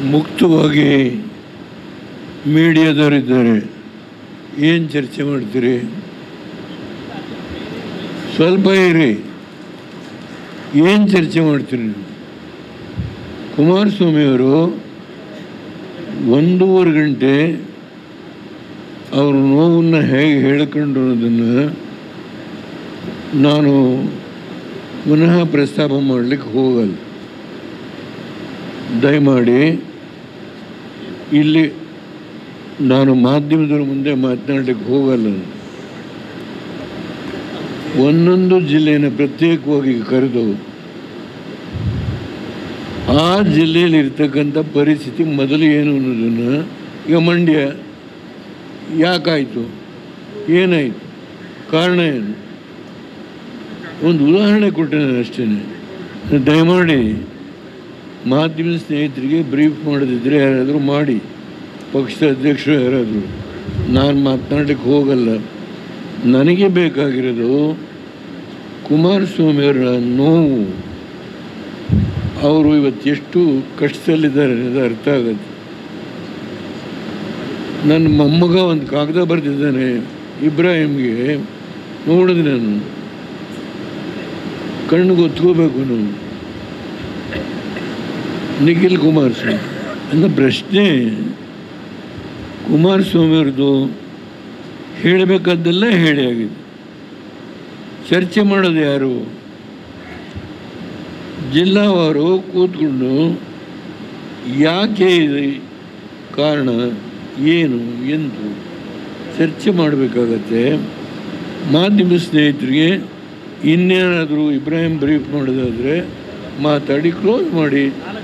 ಮುಕ್ತವಾಗಿ ಮೀಡಿಯಾದವರಿದ್ದಾರೆ ಏನು ಚರ್ಚೆ ಮಾಡ್ತೀರಿ ಸ್ವಲ್ಪ ಇರಿ ಏನು ಚರ್ಚೆ ಮಾಡ್ತೀರಿ ನೀವು ಕುಮಾರಸ್ವಾಮಿಯವರು ಒಂದೂವರೆ ಗಂಟೆ ಅವ್ರ ನೋವನ್ನು ಹೇಗೆ ಹೇಳ್ಕೊಂಡು ಅನ್ನೋದನ್ನು ನಾನು ಪುನಃ ಪ್ರಸ್ತಾಪ ಮಾಡಲಿಕ್ಕೆ ಹೋಗಲ್ಲ ದಯಮಾಡಿ ಇಲ್ಲಿ ನಾನು ಮಾಧ್ಯಮದವ್ರ ಮುಂದೆ ಮಾತನಾಡಲಿಕ್ಕೆ ಹೋಗಲ್ಲ ಒಂದೊಂದು ಜಿಲ್ಲೆಯನ್ನು ಪ್ರತ್ಯೇಕವಾಗಿ ಕರೆದು ಆ ಜಿಲ್ಲೆಯಲ್ಲಿ ಇರ್ತಕ್ಕಂಥ ಪರಿಸ್ಥಿತಿ ಮೊದಲು ಏನು ಅನ್ನೋದನ್ನು ಈಗ ಮಂಡ್ಯ ಯಾಕಾಯಿತು ಏನಾಯಿತು ಕಾರಣ ಏನು ಒಂದು ಉದಾಹರಣೆ ಕೊಟ್ಟೆ ನಾನು ಅಷ್ಟೇ ದಯಮಾಡಿ ಮಾಧ್ಯಮ ಸ್ನೇಹಿತರಿಗೆ ಬ್ರೀಫ್ ಮಾಡದಿದ್ದರೆ ಯಾರಾದರೂ ಮಾಡಿ ಪಕ್ಷದ ಅಧ್ಯಕ್ಷರು ಯಾರಾದರೂ ನಾನು ಮಾತನಾಡಲಿಕ್ಕೆ ಹೋಗಲ್ಲ ನನಗೆ ಬೇಕಾಗಿರೋದು ಕುಮಾರಸ್ವಾಮಿಯವರ ನೋವು ಅವರು ಇವತ್ತು ಎಷ್ಟು ಕಷ್ಟದಲ್ಲಿದ್ದಾರೆ ಅನ್ನೋದು ಅರ್ಥ ಆಗುತ್ತೆ ನನ್ನ ಮೊಮ್ಮಗ ಒಂದು ಕಾಗದ ಬರೆದಿದ್ದಾನೆ ಇಬ್ರಾಹಿಂಗೆ ನೋಡಿದೆ ನಾನು ಕಣ್ಣಿಗೆ ಒತ್ಕೋಬೇಕು ನಾವು ನಿಖಿಲ್ ಕುಮಾರಸ್ವಾಮಿ ಅನ್ನೋ ಪ್ರಶ್ನೆ ಕುಮಾರಸ್ವಾಮಿಯವ್ರದ್ದು ಹೇಳಬೇಕಾದ್ದೆಲ್ಲ ಹೇಳಿ ಆಗಿದೆ ಚರ್ಚೆ ಮಾಡೋದು ಯಾರು ಜಿಲ್ಲಾವಾರು ಕೂತ್ಕೊಂಡು ಯಾಕೆ ಇದು ಕಾರಣ ಏನು ಎಂದು ಚರ್ಚೆ ಮಾಡಬೇಕಾಗತ್ತೆ ಮಾಧ್ಯಮ ಸ್ನೇಹಿತರಿಗೆ ಇನ್ನೇನಾದರೂ ಇಬ್ರಾಹಿಂ ಬ್ರೀಫ್ ಮಾಡೋದಾದರೆ ಮಾತಾಡಿ ಕ್ಲೋಸ್ ಮಾಡಿ